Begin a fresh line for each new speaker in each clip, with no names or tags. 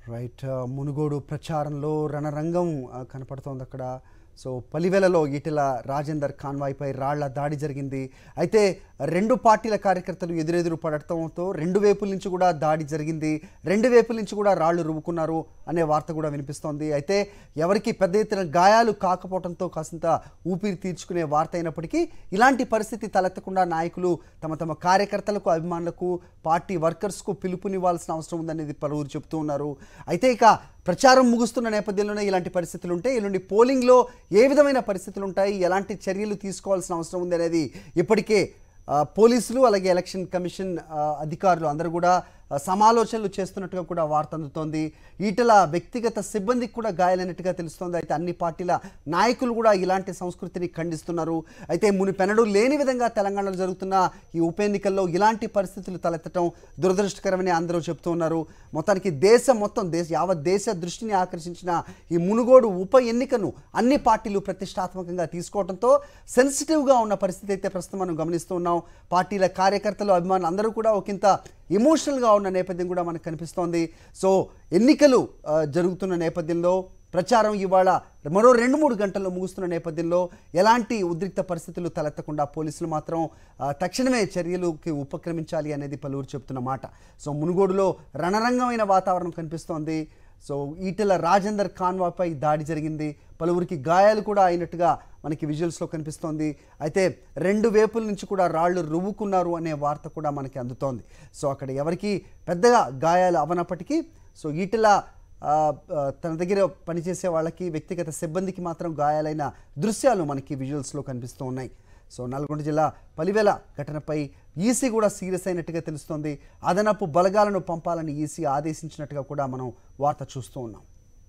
right ఆ, మునుగోడు ప్రచారంలో రణరంగం ఆ, కనపడుతోంది అక్కడ సో పలివెలలో ఈటెల రాజేందర్ కాన్వాయ్పై రాళ్ల దాడి జరిగింది అయితే రెండు పార్టీల కార్యకర్తలు ఎదురెదురు పడటంతో రెండు వైపుల నుంచి కూడా దాడి జరిగింది రెండు వైపుల నుంచి కూడా రాళ్లు రువ్వుకున్నారు అనే వార్త కూడా వినిపిస్తోంది అయితే ఎవరికి పెద్ద ఎత్తున గాయాలు కాకపోవడంతో కాసింత ఊపిరి తీర్చుకునే వార్త అయినప్పటికీ ఇలాంటి పరిస్థితి తలెత్తకుండా నాయకులు తమ తమ కార్యకర్తలకు అభిమానులకు పార్టీ వర్కర్స్కు పిలుపునివ్వాల్సిన అవసరం ఉందనేది పలువురు చెబుతూ ఉన్నారు అయితే ఇక ప్రచారం ముగుస్తున్న నేపథ్యంలోనే ఇలాంటి పరిస్థితులు ఉంటాయి ఎల్లుండి పోలింగ్లో ఏ విధమైన పరిస్థితులు ఉంటాయి ఎలాంటి చర్యలు తీసుకోవాల్సిన అవసరం ఉంది అనేది ఇప్పటికే ఆ, పోలీసులు అలాగే ఎలక్షన్ కమిషన్ ఆ, అధికారులు అందరూ కూడా ఆ, సమాలోచనలు చేస్తున్నట్టుగా కూడా వార్త అందుతోంది ఈటల వ్యక్తిగత సిబ్బందికి కూడా గాయాలైనట్టుగా తెలుస్తోంది అయితే అన్ని పార్టీల నాయకులు కూడా ఇలాంటి సంస్కృతిని ఖండిస్తున్నారు అయితే మునిపెనడు లేని విధంగా తెలంగాణలో జరుగుతున్న ఈ ఉప ఎన్నికల్లో ఇలాంటి పరిస్థితులు తలెత్తడం దురదృష్టకరమని అందరూ చెప్తూ ఉన్నారు మొత్తానికి దేశం మొత్తం దేశ యావత్ దేశ దృష్టిని ఆకర్షించిన ఈ మునుగోడు ఉప ఎన్నికను అన్ని పార్టీలు ప్రతిష్టాత్మకంగా తీసుకోవడంతో సెన్సిటివ్గా ఉన్న పరిస్థితి అయితే ప్రస్తుతం మనం గమనిస్తూ ఉన్నాం పార్టీల కార్యకర్తలు అభిమానులు అందరూ కూడా ఒకంత ఎమోషనల్గా ఉన్న నేపథ్యం కూడా మనకు కనిపిస్తోంది సో ఎన్నికలు ఆ, జరుగుతున్న నేపథ్యంలో ప్రచారం ఇవాళ మరో రెండు మూడు గంటల్లో ముగుస్తున్న నేపథ్యంలో ఎలాంటి ఉద్రిక్త పరిస్థితులు తలెత్తకుండా పోలీసులు మాత్రం ఆ, తక్షణమే చర్యలుకి ఉపక్రమించాలి అనేది పలువురు చెప్తున్న మాట సో మునుగోడులో రణరంగమైన వాతావరణం కనిపిస్తోంది సో ఈటెల రాజేందర్ కాన్వాపై దాడి జరిగింది పలువురికి గాయాలు కూడా అయినట్టుగా మనకి విజువల్స్లో కనిపిస్తోంది అయితే రెండు వైపుల నుంచి కూడా రాళ్ళు రువ్వుకున్నారు అనే వార్త కూడా మనకి అందుతోంది సో అక్కడ ఎవరికి పెద్దగా గాయాలు అవనప్పటికీ సో ఈటెల ఆ, ఆ, తన దగ్గర పనిచేసే వాళ్ళకి వ్యక్తిగత సిబ్బందికి మాత్రం గాయాలైన దృశ్యాలు మనకి విజువల్స్లో కనిపిస్తూ ఉన్నాయి సో నల్గొండ జిల్లా పలివెల ఘటనపై ఈసీ కూడా సీరియస్ అయినట్టుగా తెలుస్తోంది అదనపు బలగాలను పంపాలని ఈసీ ఆదేశించినట్టుగా కూడా మనం వార్త చూస్తూ ఉన్నాం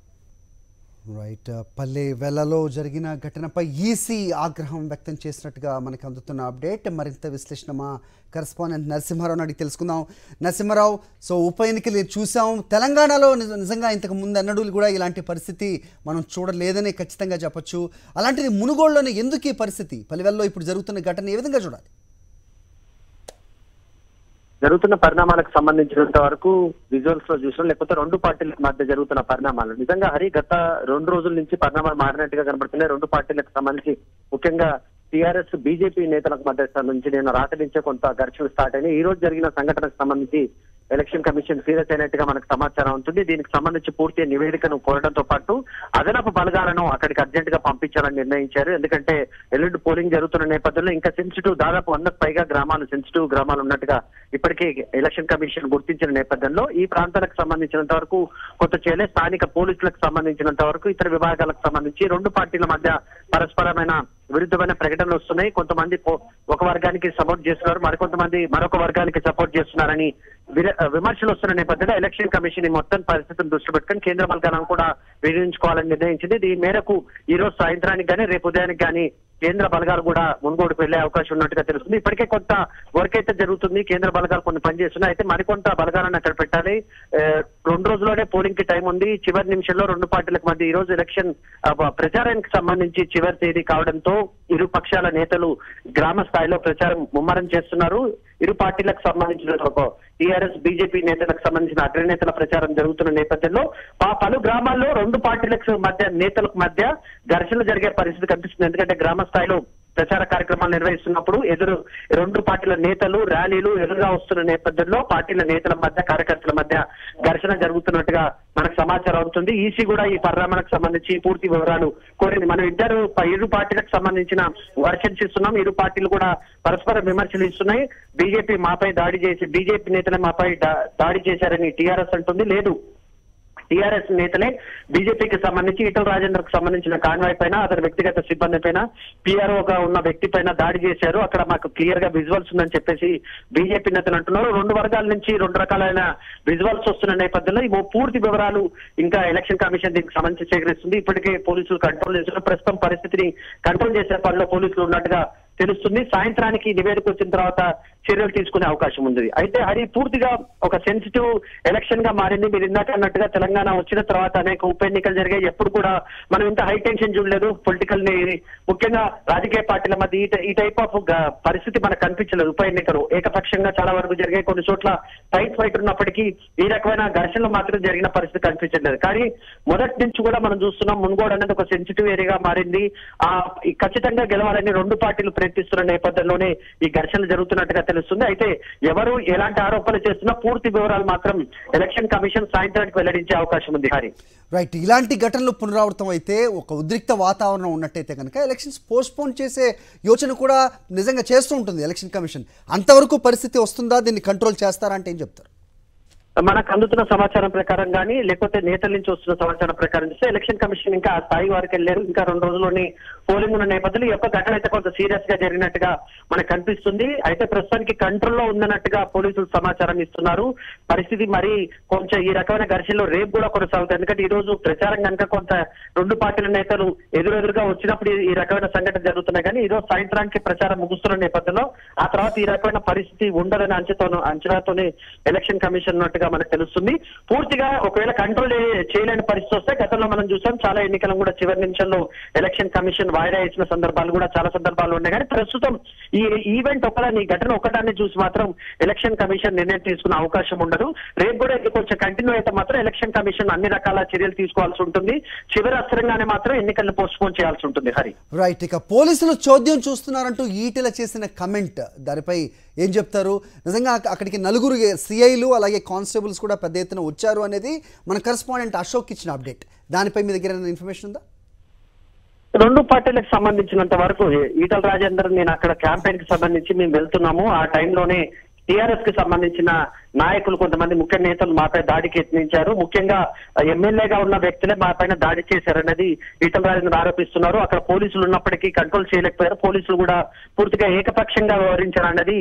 రైట్ పల్లె వెల్లలో జరిగిన ఘటనపై ఈసీ ఆగ్రహం వ్యక్తం చేసినట్టుగా మనకు అందుతున్న అప్డేట్ మరింత విశ్లేషణ మా కరెస్పాండెంట్ నరసింహారావు అడిగి తెలుసుకుందాం నరసింహారావు సో ఉప ఎన్నికలు చూసాం తెలంగాణలో నిజ- నిజంగా ఇంతకు ముందు అన్నడూ కూడా ఇలాంటి పరిస్థితి మనం చూడలేదని ఖచ్చితంగా చెప్పొచ్చు అలాంటిది మునుగోడులోనే ఎందుకు ఈ పరిస్థితి పల్లెవెల్లో ఇప్పుడు జరుగుతున్న ఘటన ఏ విధంగా చూడాలి
జరుగుతున్న పరిణామాలకు సంబంధించినంత వరకు విజువల్స్ లో చూసినా లేకపోతే రెండు పార్టీల మధ్య జరుగుతున్న పరిణామాలు నిజంగా హరి గత రెండు రోజుల నుంచి పరిణామాలు మారినట్టుగా కనబడుతున్నాయి రెండు పార్టీలకు సంబంధించి ముఖ్యంగా టీఆర్ఎస్ బీజేపీ నేతలకు మధ్య సంబంధించి నేను రాత్రి నుంచే కొంత ఘర్షణ స్టార్ట్ అయినాయి ఈ రోజు జరిగిన సంఘటనకు సంబంధించి ఎలక్షన్ కమిషన్ సీరియస్ అయినట్టుగా మనకు సమాచారం ఉంటుంది దీనికి సంబంధించి పూర్తి నివేదికను కోరడంతో పాటు అదనపు బలగాలను అక్కడికి అర్జెంట్ గా పంపించాలని నిర్ణయించారు ఎందుకంటే ఎల్లుండి పోలింగ్ జరుగుతున్న నేపథ్యంలో ఇంకా సెన్సిటివ్ దాదాపు వందకు పైగా గ్రామాలు సెన్సిటివ్ గ్రామాలు ఉన్నట్టుగా ఇప్పటికే ఎలక్షన్ కమిషన్ గుర్తించిన నేపథ్యంలో ఈ ప్రాంతాలకు సంబంధించినంత వరకు కొంత చేయలే స్థానిక పోలీసులకు సంబంధించినంత వరకు ఇతర విభాగాలకు సంబంధించి రెండు పార్టీల మధ్య పరస్పరమైన విరుద్ధమైన ప్రకటనలు వస్తున్నాయి కొంతమంది పో- ఒక వర్గానికి సపోర్ట్ చేస్తున్నారు మరికొంతమంది మరొక వర్గానికి సపోర్ట్ చేస్తున్నారని విర- విమర్శలు వస్తున్న నేపథ్యంలో ఎలక్షన్ కమిషన్ ఈ మొత్తం పరిస్థితిని దృష్టి పెట్టుకుని కేంద్ర బలగాలను కూడా వినియోగించుకోవాలని నిర్ణయించింది దీని మేరకు ఈ రోజు సాయంత్రానికి కానీ రేపు ఉదయానికి కానీ కేంద్ర బలగాలు కూడా మున్గోడుకు వెళ్లే అవకాశం ఉన్నట్టుగా తెలుస్తుంది ఇప్పటికే కొంత వర్క్ అయితే జరుగుతుంది కేంద్ర బలగాలు కొన్ని పనిచేస్తున్నాయి అయితే మరికొంత బలగాలను అక్కడ పెట్టాలి ఏ, రెండు రోజుల్లోనే పోలింగ్ కి టైం ఉంది చివరి నిమిషంలో రెండు పార్టీలకు మధ్య ఈ రోజు ఎలక్షన్ ఆ, బ- ప్రచారానికి సంబంధించి చివరి తేదీ కావడంతో ఇరు పక్షాల నేతలు గ్రామ స్థాయిలో ప్రచారం ముమ్మరం చేస్తున్నారు ఇరు పార్టీలకు సంబంధించిన ఒక టీఆర్ఎస్ బీజేపీ నేతలకు సంబంధించిన అగ్రనేతల ప్రచారం జరుగుతున్న నేపథ్యంలో ఆ పలు గ్రామాల్లో రెండు పార్టీలకు మధ్య నేతలకు మధ్య ఘర్షణలు జరిగే పరిస్థితి కనిపిస్తుంది ఎందుకంటే గ్రామ స్థాయిలో ప్రచార కార్యక్రమాలు నిర్వహిస్తున్నప్పుడు ఎదురు రెండు పార్టీల నేతలు ర్యాలీలు ఎదురుగా వస్తున్న నేపథ్యంలో పార్టీల నేతల మధ్య కార్యకర్తల మధ్య ఘర్షణ జరుగుతున్నట్టుగా మనకు సమాచారం అవుతుంది ఈసీ కూడా ఈ పరిణామాలకు సంబంధించి పూర్తి వివరాలు కోరింది మనం ఇద్దరు ప- ఇరు పార్టీలకు సంబంధించిన వర్షన్స్ ఇస్తున్నాం ఇరు పార్టీలు కూడా పరస్పర విమర్శలు ఇస్తున్నాయి బీజేపీ మాపై దాడి చేసి బీజేపీ నేతలే మాపై దా- దాడి చేశారని టీఆర్ఎస్ అంటుంది లేదు టీఆర్ఎస్ నేతలే బీజేపీకి సంబంధించి ఈటల రాజేందర్ కు సంబంధించిన కాన్వాయ్ పైన అతని వ్యక్తిగత సిబ్బంది పైన PRO గా ఉన్న వ్యక్తి పైన దాడి చేశారు అక్కడ మాకు క్లియర్ గా విజువల్స్ ఉందని చెప్పేసి బీజేపీ నేతలు అంటున్నారు రెండు వర్గాల నుంచి రెండు రకాలైన విజువల్స్ వస్తున్న నేపథ్యంలో ఈ పూర్తి వివరాలు ఇంకా ఎలక్షన్ కమిషన్ దీనికి సంబంధించి సేకరిస్తుంది ఇప్పటికే పోలీసులు కంట్రోల్ చేస్తున్నారు ప్రస్తుతం పరిస్థితిని కంట్రోల్ చేసే పనిలో పోలీసులు ఉన్నట్టుగా తెలుస్తుంది సాయంత్రానికి నివేదిక వచ్చిన తర్వాత చర్యలు తీసుకునే అవకాశం ఉంది అయితే హరి పూర్తిగా ఒక సెన్సిటివ్ ఎలక్షన్ గా మారింది మీరు ఇందాక అన్నట్టుగా తెలంగాణ వచ్చిన తర్వాత అనేక ఉప ఎన్నికలు జరిగాయి ఎప్పుడు కూడా మనం ఇంత హై టెన్షన్ చూడలేదు పొలిటికల్ ని ముఖ్యంగా రాజకీయ పార్టీల మధ్య ఈ టై- ఈ టైప్ ఆఫ్ గ- పరిస్థితి మనకు కనిపించలేదు ఉప ఎన్నికలు ఏకపక్షంగా చాలా వరకు జరిగాయి కొన్ని చోట్ల టైట్ ఫైట్ ఉన్నప్పటికీ ఈ రకమైన ఘర్షణలు మాత్రం జరిగిన పరిస్థితి కనిపించట్లేదు కానీ మొదటి నుంచి కూడా మనం చూస్తున్నాం మున్గోడు అనేది ఒక సెన్సిటివ్ ఏరియాగా మారింది ఆ ఈ ఖచ్చితంగా గెలవాలని రెండు పార్టీలు ప్రయత్నిస్తున్న నేపథ్యంలోనే ఈ ఘర్షణలు జరుగుతున్నట్టుగా తెలుస్తుంది అయితే ఎవరు ఎలాంటి ఆరోపణలు చేస్తున్నా పూర్తి వివరాలు మాత్రం ఎలక్షన్ కమిషన్ సాయంత్రానికి వెల్లడించే అవకాశం ఉంది హరి
రైట్ ఇలాంటి ఘటనలు పునరావృతం అయితే ఒక ఉద్రిక్త వాతావరణం ఉన్నట్టయితే కనుక ఎలక్షన్స్ పోస్ట్పోన్ చేసే యోచన కూడా నిజంగా చేస్తూ ఉంటుంది ఎలక్షన్ కమిషన్ అంతవరకు పరిస్థితి వస్తుందా దీన్ని కంట్రోల్ చేస్తారా అంటే ఏం చెప్తారు
మనకు అందుతున్న సమాచారం ప్రకారం కానీ లేకపోతే నేతల నుంచి వస్తున్న సమాచారం ప్రకారం చూస్తే ఎలక్షన్ కమిషన్ ఇంకా ఆ స్థాయి వారికి వెళ్ళారు ఇంకా రెండు రోజుల్లోని పోలింగ్ ఉన్న నేపథ్యంలో ఈ యొక్క ఘటన అయితే కొంత సీరియస్ గా జరిగినట్టుగా మనకు కనిపిస్తుంది అయితే ప్రస్తుతానికి కంట్రోల్లో ఉందన్నట్టుగా పోలీసులు సమాచారం ఇస్తున్నారు పరిస్థితి మరి కొంచెం ఈ రకమైన ఘర్షణలో రేపు కూడా కొనసాగుతుంది ఎందుకంటే ఈ రోజు ప్రచారం కనుక కొంత రెండు పార్టీల నేతలు ఎదురెదురుగా వచ్చినప్పుడు ఈ- ఈ రకమైన సంఘటన జరుగుతున్నాయి కానీ ఈ రోజు సాయంత్రానికి ప్రచారం ముగుస్తున్న నేపథ్యంలో ఆ తర్వాత ఈ రకమైన పరిస్థితి ఉండదని అంచతోను అంచనాతోనే ఎలక్షన్ కమిషన్ ఉన్నట్టుగా మనకు తెలుస్తుంది పూర్తిగా ఒకవేళ కంట్రోల్ చేయలేని పరిస్థితి వస్తే గతంలో మనం చూసాం చాలా ఎన్నికలను కూడా చివరి నిమిషంలో ఎలక్షన్ కమిషన్ వాయిదా ఇచ్చిన సందర్భాలు కూడా చాలా సందర్భాలు ఉన్నాయి కానీ ప్రస్తుతం ఈ ఈవెంట్ ఒకదాన్ని ఈ ఘటన ఒకదాన్ని చూసి మాత్రం ఎలక్షన్ కమిషన్ నిర్ణయం తీసుకునే అవకాశం ఉండదు రేపు కూడా ఇది కొంచెం కంటిన్యూ అయితే మాత్రం ఎలక్షన్ కమిషన్ అన్ని రకాల చర్యలు తీసుకోవాల్సి ఉంటుంది చివరి అస్త్రంగానే మాత్రం ఎన్నికలను పోస్ట్పోన్ చేయాల్సి ఉంటుంది హరి
రైట్ ఇక పోలీసులు చోద్యం చూస్తున్నారంటూ ఈటెల చేసిన కమెంట్ దానిపై ఏం చెప్తారు నిజంగా అక్క- అక్కడికి నలుగురు సిఐలు అలాగే కానిస్టేబుల్స్ కూడా పెద్ద ఎత్తున వచ్చారు అనేది మన కరెస్పాండెంట్ అశోక్ ఇచ్చిన అప్డేట్ దానిపై మీ దగ్గర ఏమైనా ఇన్ఫర్మేషన్ ఉందా
రెండు పార్టీలకు సంబంధించినంత వరకు ఈటల రాజేందర్ నేను అక్కడ క్యాంపెయిన్ కి సంబంధించి మేము వెళ్తున్నాము ఆ టైంలోనే టిఆర్ఎస్ కి సంబంధించిన నాయకులు కొంతమంది ముఖ్య నేతలు మాపై దాడికి యత్నించారు ముఖ్యంగా ఎమ్మెల్యేగా ఉన్న వ్యక్తులే మా పైన దాడి చేశారన్నది ఈటల రాజేందర్ ఆరోపిస్తున్నారు అక్కడ పోలీసులు ఉన్నప్పటికీ కంట్రోల్ చేయలేకపోయారు పోలీసులు కూడా పూర్తిగా ఏకపక్షంగా వ్యవహరించారు అన్నది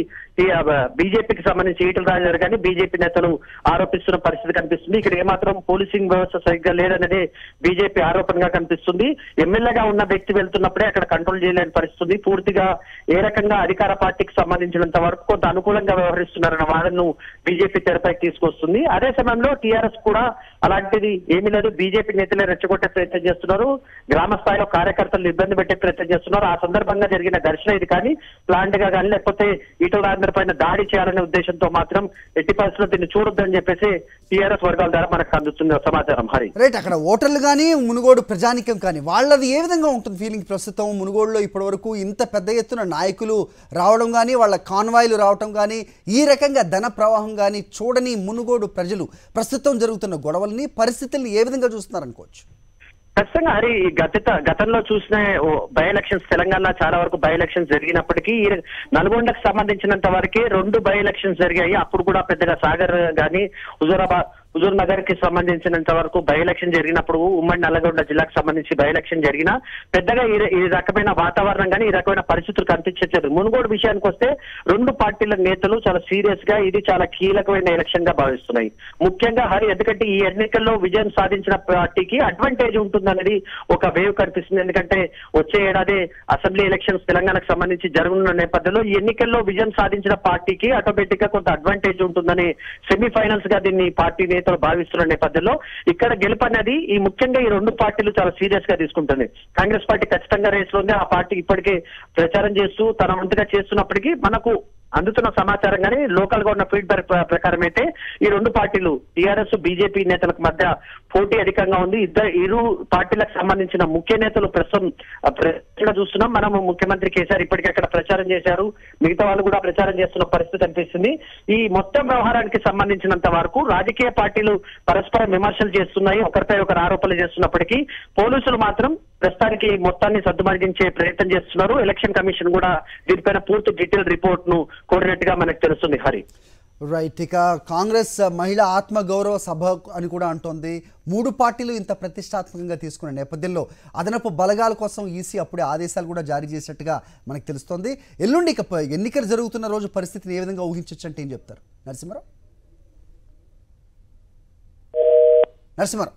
బీజేపీకి సంబంధించి ఈటల రాజేందర్ కానీ బీజేపీ నేతలు ఆరోపిస్తున్న పరిస్థితి కనిపిస్తుంది ఇక్కడ ఏమాత్రం పోలీసింగ్ వ్యవస్థ సరిగ్గా లేదన్నదే బీజేపీ ఆరోపణగా కనిపిస్తుంది ఎమ్మెల్యేగా ఉన్న వ్యక్తి వెళ్తున్నప్పుడే అక్కడ కంట్రోల్ చేయలేని పరిస్థితి పూర్తిగా ఏ రకంగా అధికార పార్టీకి సంబంధించినంత వరకు కొంత అనుకూలంగా వ్యవహరిస్తున్నారన్న వాదనను బీజేపీ తెరపైకి తీసుకొస్తుంది అదే సమయంలో టీఆర్ఎస్ కూడా అలాంటిది ఏమీ లేదు బీజేపీ నేతలే రెచ్చగొట్టే ప్రయత్నం చేస్తున్నారు గ్రామ స్థాయిలో కార్యకర్తలు ఇబ్బంది పెట్టే ప్రయత్నం చేస్తున్నారు ఆ సందర్భంగా జరిగిన ఘర్షణ ఇది కానీ ప్లాంట్ గా కానీ లేకపోతే ఈటల రాజేందర్ పైన దాడి చేయాలనే ఉద్దేశంతో మాత్రం ఎట్టి పరిస్థితుల్లో దీన్ని చూడొద్దని చెప్పేసి టీఆర్ఎస్ వర్గాల ద్వారా మనకు అందుతున్న సమాచారం హరి
రైట్ అక్కడ ఓటర్లు కానీ మునుగోడు ప్రజానికం కానీ వాళ్ళది ఏ విధంగా ఉంటుంది ఫీలింగ్ ప్రస్తుతం మునుగోడులో ఇప్పటివరకు ఇంత పెద్ద ఎత్తున నాయకులు రావడం కానీ వాళ్ళ కాన్వాయ్లు రావడం కానీ ఈ రకంగా ధన ప్రవాహం కానీ చూడని మునుగోడు ప్రజలు ప్రస్తుతం జరుగుతున్న గొడవల్ని పరిస్థితుల్ని ఏ విధంగా చూస్తున్నారు అనుకోవచ్చు
ఖచ్చితంగా హరి ఈ గత గతంలో చూసిన ఓ బై ఎలక్షన్స్ తెలంగాణ చాలా వరకు బై ఎలక్షన్స్ జరిగినప్పటికీ ఈ నల్గొండకు సంబంధించినంత వరకే రెండు బై ఎలక్షన్స్ జరిగాయి అప్పుడు కూడా పెద్దగా సాగర్ గాని హుజూరాబాద్ హుజూర్ నగర్ కి సంబంధించినంత వరకు బై ఎలక్షన్ జరిగినప్పుడు ఉమ్మడి నల్లగొండ జిల్లాకు సంబంధించి బై ఎలక్షన్ జరిగిన పెద్దగా ఈ ఈ రకమైన వాతావరణం కానీ ఈ రకమైన పరిస్థితులు కనిపించట్లేదు మునుగోడు విషయానికి వస్తే రెండు పార్టీల నేతలు చాలా సీరియస్ గా ఇది చాలా కీలకమైన ఎలక్షన్ గా భావిస్తున్నాయి ముఖ్యంగా హరి ఎందుకంటే ఈ ఎన్నికల్లో విజయం సాధించిన పార్టీకి అడ్వాంటేజ్ ఉంటుందనేది ఒక వేవ్ కనిపిస్తుంది ఎందుకంటే వచ్చే ఏడాది అసెంబ్లీ ఎలక్షన్స్ తెలంగాణకు సంబంధించి జరగనున్న నేపథ్యంలో ఈ ఎన్నికల్లో విజయం సాధించిన పార్టీకి ఆటోమేటిక్ గా కొంత అడ్వాంటేజ్ ఉంటుందని సెమీఫైనల్స్ గా దీన్ని పార్టీ నేతలు భావిస్తున్న నేపథ్యంలో ఇక్కడ గెలుపు అనేది ఈ ముఖ్యంగా ఈ రెండు పార్టీలు చాలా సీరియస్ గా తీసుకుంటుంది కాంగ్రెస్ పార్టీ ఖచ్చితంగా రేస్ లో ఉంది ఆ పార్టీ ఇప్పటికే ప్రచారం చేస్తూ తన వంతుగా చేస్తున్నప్పటికీ మనకు అందుతున్న సమాచారం కానీ లోకల్ గా ఉన్న ఫీడ్బ్యాక్ ప్రకారం అయితే ఈ రెండు పార్టీలు టీఆర్ఎస్ బీజేపీ నేతలకు మధ్య పోటీ అధికంగా ఉంది ఇద్దరు ఇరు పార్టీలకు సంబంధించిన ముఖ్య నేతలు ప్రస్తుతం ఆ, ప్రచారంగా చూస్తున్నాం మనము ముఖ్యమంత్రి కేసీఆర్ ఇప్పటికే అక్కడ ప్రచారం చేశారు మిగతా వాళ్ళు కూడా ప్రచారం చేస్తున్న పరిస్థితి అనిపిస్తుంది ఈ మొత్తం వ్యవహారానికి సంబంధించినంత వరకు రాజకీయ పార్టీలు పరస్పరం విమర్శలు చేస్తున్నాయి ఒకరిపై ఒకరు ఆరోపణలు చేస్తున్నప్పటికీ పోలీసులు మాత్రం ప్రస్తుతానికి మొత్తాన్ని సర్దుమణిగించే ప్రయత్నం చేస్తున్నారు ఎలక్షన్ కమిషన్ కూడా దీనిపైన పూర్తి డీటెయిల్ రిపోర్ట్ ను కోరినట్టుగా మనకు తెలుస్తుంది హరి
రైట్ ఇక కాంగ్రెస్ మహిళా ఆత్మ గౌరవ సభ అని కూడా అంటోంది మూడు పార్టీలు ఇంత ప్రతిష్టాత్మకంగా తీసుకున్న నేపథ్యంలో అదనపు బలగాల కోసం ఈసీ అప్పుడే ఆదేశాలు కూడా జారీ చేసినట్టుగా మనకు తెలుస్తోంది ఎల్లుండి ఇక ప- ఎన్నికలు జరుగుతున్న రోజు పరిస్థితిని ఏ విధంగా ఊహించవచ్చు అంటే ఏం చెప్తారు నరసింహారావు నరసింహారావు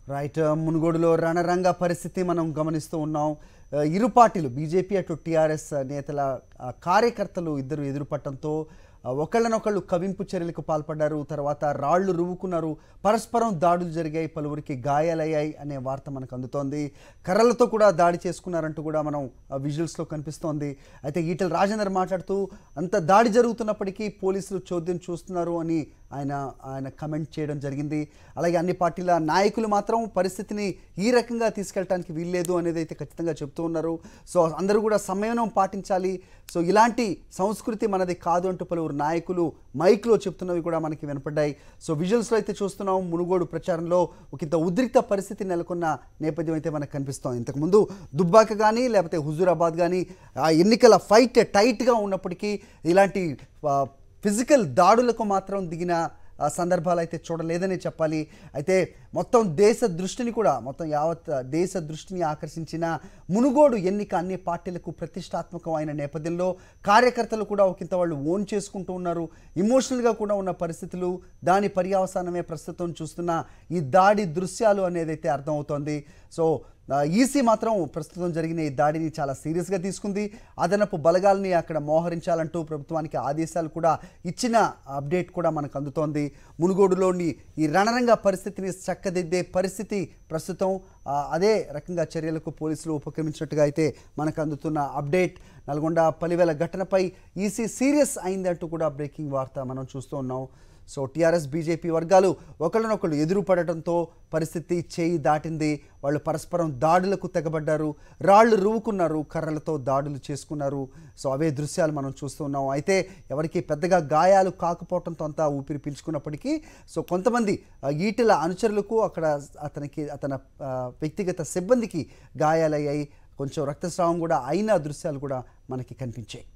రైట్ మునుగోడులో రణరంగ పరిస్థితి మనం గమనిస్తూ ఉన్నాం ఆ, ఇరు పార్టీలు బీజేపీ అటు టీఆర్ఎస్ నేతల ఆ, కార్యకర్తలు ఇద్దరు ఎదురుపట్టడంతో ఆ, ఒకళ్ళనొకళ్ళు కవింపు చర్యలకు పాల్పడ్డారు తర్వాత రాళ్లు రువ్వుకున్నారు పరస్పరం దాడులు జరిగాయి పలువురికి గాయాలయ్యాయి అనే వార్త మనకు అందుతోంది కర్రలతో కూడా దాడి చేసుకున్నారంటూ కూడా మనం ఆ, విజువల్స్లో కనిపిస్తోంది అయితే ఈటల రాజేందర్ మాట్లాడుతూ అంత దాడి జరుగుతున్నప్పటికీ పోలీసులు చోద్యం చూస్తున్నారు అని ఆయన ఆయన కమెంట్ చేయడం జరిగింది అలాగే అన్ని పార్టీల నాయకులు మాత్రం పరిస్థితిని ఈ రకంగా తీసుకెళ్ళడానికి వీల్లేదు అనేది అయితే ఖచ్చితంగా చెప్తూ ఉన్నారు సో అందరూ కూడా సంయమనం పాటించాలి సో ఇలాంటి సంస్కృతి మనది కాదు అంటూ పలువురు నాయకులు మైక్లో చెప్తున్నవి కూడా మనకి వినపడ్డాయి సో విజువల్స్లో అయితే చూస్తున్నాం మునుగోడు ప్రచారంలో ఒక ఇంత ఉద్రిక్త పరిస్థితి నెలకొన్న నేపథ్యం అయితే మనకు కనిపిస్తోంది ఇంతకుముందు దుబ్బాక కానీ లేకపోతే హుజూరాబాద్ కానీ ఆ ఎన్నికల ఫైట్ టైట్గా ఉన్నప్పటికీ ఇలాంటి ఆ, ఫిజికల్ దాడులకు మాత్రం దిగిన ఆ, సందర్భాలు అయితే చూడలేదని చెప్పాలి అయితే మొత్తం దేశ దృష్టిని కూడా మొత్తం యావత్ దేశ దృష్టిని ఆకర్షించిన మునుగోడు ఎన్నిక అన్ని పార్టీలకు ప్రతిష్టాత్మకమైన నేపథ్యంలో కార్యకర్తలు కూడా ఒకంత వాళ్ళు ఓన్ చేసుకుంటూ ఉన్నారు ఇమోషనల్గా కూడా ఉన్న పరిస్థితులు దాని పర్యావసానమే ప్రస్తుతం చూస్తున్న ఈ దాడి దృశ్యాలు అనేది అయితే అర్థమవుతోంది సో ఆ, ఈసీ మాత్రం ప్రస్తుతం జరిగిన ఈ దాడిని చాలా సీరియస్గా తీసుకుంది అదనపు బలగాల్ని అక్కడ మోహరించాలంటూ ప్రభుత్వానికి ఆదేశాలు కూడా ఇచ్చిన అప్డేట్ కూడా మనకు అందుతోంది మునుగోడులోని ఈ రణరంగ పరిస్థితిని చక్కదిద్దే పరిస్థితి ప్రస్తుతం ఆ, అదే రకంగా చర్యలకు పోలీసులు ఉపక్రమించినట్టుగా అయితే మనకు అందుతున్న అప్డేట్ నల్గొండ పలివేల ఘటనపై ఈసీ సీరియస్ అయిందంటూ కూడా బ్రేకింగ్ వార్త మనం చూస్తూ ఉన్నాం సో టీఆర్ఎస్ బీజేపీ వర్గాలు ఒకళ్ళనొకళ్ళు ఎదురు పడటంతో పరిస్థితి చేయి దాటింది వాళ్ళు పరస్పరం దాడులకు తెగబడ్డారు రాళ్ళు రువ్వుకున్నారు కర్రలతో దాడులు చేసుకున్నారు సో అవే దృశ్యాలు మనం చూస్తున్నాం అయితే ఎవరికి పెద్దగా గాయాలు కాకపోవడంతో అంతా ఊపిరి పీల్చుకున్నప్పటికీ సో కొంతమంది ఆ, ఈటెల అనుచరులకు అక్కడ అతనికి అతని ఆ, వ్యక్తిగత సిబ్బందికి గాయాలయ్యాయి కొంచెం రక్తస్రావం కూడా అయిన దృశ్యాలు కూడా మనకి కనిపించాయి